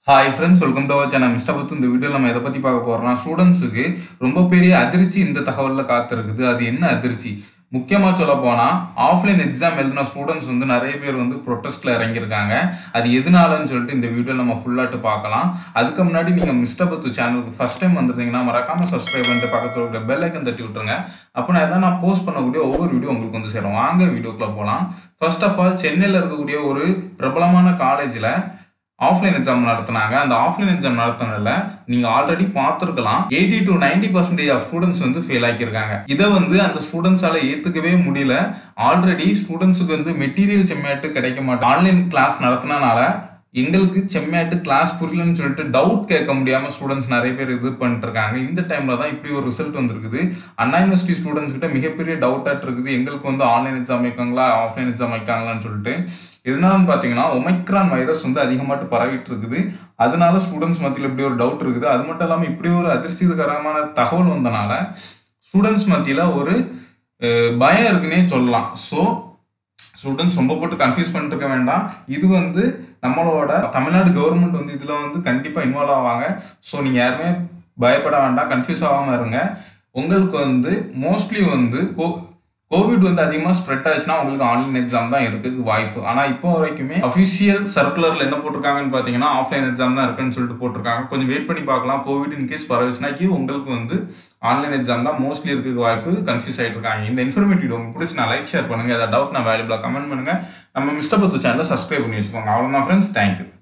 hi friends welcome to our channel mister பத்து இந்த வீடியோவில் நம்ம எதை பற்றி பார்க்க போகிறோம்னா ஸ்டூடெண்ட்ஸுக்கு ரொம்ப பெரிய அதிர்ச்சி இந்த தகவலில் காத்திருக்குது அது என்ன அதிர்ச்சி முக்கியமாக சொல்ல போனால் ஆஃப்லைன் எக்ஸாம் எழுதின ஸ்டூடெண்ட்ஸ் வந்து நிறைய பேர் வந்து ப்ரொட்டஸ்ட்டில் இறங்கியிருக்காங்க அது எதனாலன்னு சொல்லிட்டு இந்த வீடியோ நம்ம ஃபுல்லாட்டு பார்க்கலாம் அதுக்கு முன்னாடி நீங்கள் மிஸ்டர் பத்து சேனலுக்கு ஃபஸ்ட் டைம் வந்திருந்தீங்கன்னா மறக்காமல் சப்ஸ்கிரைப் பண்ணிட்டு பக்கத்தில் இருக்கிற பெல் ஐக்கன் தட்டி விட்டுருங்க அப்போ நான் எதாவது நான் போஸ்ட் பண்ணக்கூடிய ஒவ்வொரு வீடியோ உங்களுக்கு வந்து சேரும் வாங்க வீடியோக்குள்ளே போகலாம் ஃபர்ஸ்ட் ஆஃப் ஆல் சென்னையில் இருக்கக்கூடிய ஒரு பிரபலமான காலேஜில் ஆஃப்லைன் எக்ஸாம் நடத்துனாங்க அந்த ஆஃப்லைன் எக்ஸாம் நடத்தினதுல நீங்க ஆல்ரெடி பார்த்துருக்கலாம் eighty to ninety percentage of students வந்து ஃபெயில் ஆக்கியிருக்காங்க இதை வந்து அந்த ஸ்டூடெண்ட்ஸால ஏத்துக்கவே முடியல ஆல்ரெடி ஸ்டூடெண்ட்ஸுக்கு வந்து மெட்டீரியல் செம்மையாட்டு கிடைக்க மாட்டேன் ஆன்லைன் கிளாஸ் நடத்தினால எங்களுக்கு செம்மையாட்டு கிளாஸ் புரியலன்னு சொல்லிட்டு டவுட் கேட்க முடியாம ஸ்டூடெண்ட்ஸ் நிறைய பேர் இது பண்ணிட்டு இருக்காங்க இந்த டைம்ல தான் இப்படி ஒரு ரிசல்ட் வந்திருக்குது அண்ணா யூனிவர்சிட்டி ஸ்டூடெண்ட்ஸ் கிட்ட மிகப்பெரிய டவுட்டாட் இருக்குது எங்களுக்கு வந்து ஆன்லைன் எக்ஸாம் வைக்காங்களா ஆஃப்லைன் எக்ஸாம் வைக்காங்களான்னு சொல்லிட்டு எதனாலன்னு பார்த்தீங்கன்னா ஒமைக்ரான் வைரஸ் வந்து அதிகமாட்டு பரவிட்டு இருக்குது அதனால ஸ்டூடெண்ட்ஸ் மத்தியில் இப்படி ஒரு டவுட் இருக்குது அது மட்டும் இல்லாமல் இப்படி ஒரு அதிர்ச்சிகரமான தகவல் வந்தனால ஸ்டூடெண்ட்ஸ் மத்தியில் ஒரு அஹ், பயம் இருக்குன்னே சொல்லலாம் ஸோ ஸ்டூடெண்ட்ஸ் ரொம்ப போட்டு கன்ஃபியூஸ் பண்ணிட்டு இருக்க வேண்டாம் இது வந்து நம்மளோட தமிழ்நாடு கவர்மெண்ட் வந்து இதில் வந்து கண்டிப்பாக இன்வால்வ் ஆவாங்க ஸோ நீங்கள் யாருமே பயப்பட வேண்டாம் கன்ஃபியூஸ் ஆகாமல் இருங்க உங்களுக்கு வந்து மோஸ்ட்லி வந்து கோ கோவிட் வந்து அதிகமாக ஸ்ப்ரெட் ஆச்சுன்னா உங்களுக்கு ஆன்லைன் எக்ஸாம் தான் இருக்குது வாய்ப்பு ஆனால் இப்போ வரைக்குமே அஃபிஷியல் சர்க்குலரில் என்ன போட்டிருக்காங்கன்னு பார்த்தீங்கன்னா ஆஃப்லைன் எக்ஸாம் தான் இருக்குன்னு சொல்லிட்டு போட்டிருக்காங்க கொஞ்சம் வெயிட் பண்ணி பார்க்கலாம் கோவிட் இன்கேஸ் பரவச்சுனாக்கி உங்களுக்கு வந்து ஆன்லைன் எக்ஸாம் தான் மோஸ்ட்லி இருக்க வாய்ப்பு கன்ஃபியூஸ் ஆகிட்டு இருக்காங்க இந்த இன்ஃபர்மேட்டிவ் உங்களுக்கு பிடிச்சி நான் லைக் ஷேர் பண்ணுங்க ஏதாவது டவுட் நான் வேல்யூபிளாக கமெண்ட் பண்ணுங்க நம்ம மிஸ்டர் பத்து சேனலை சப்ஸ்கிரைப் பண்ணி வச்சுக்கோங்க அவ்வளோதான் ஃப்ரெண்ட்ஸ் தேங்க்யூ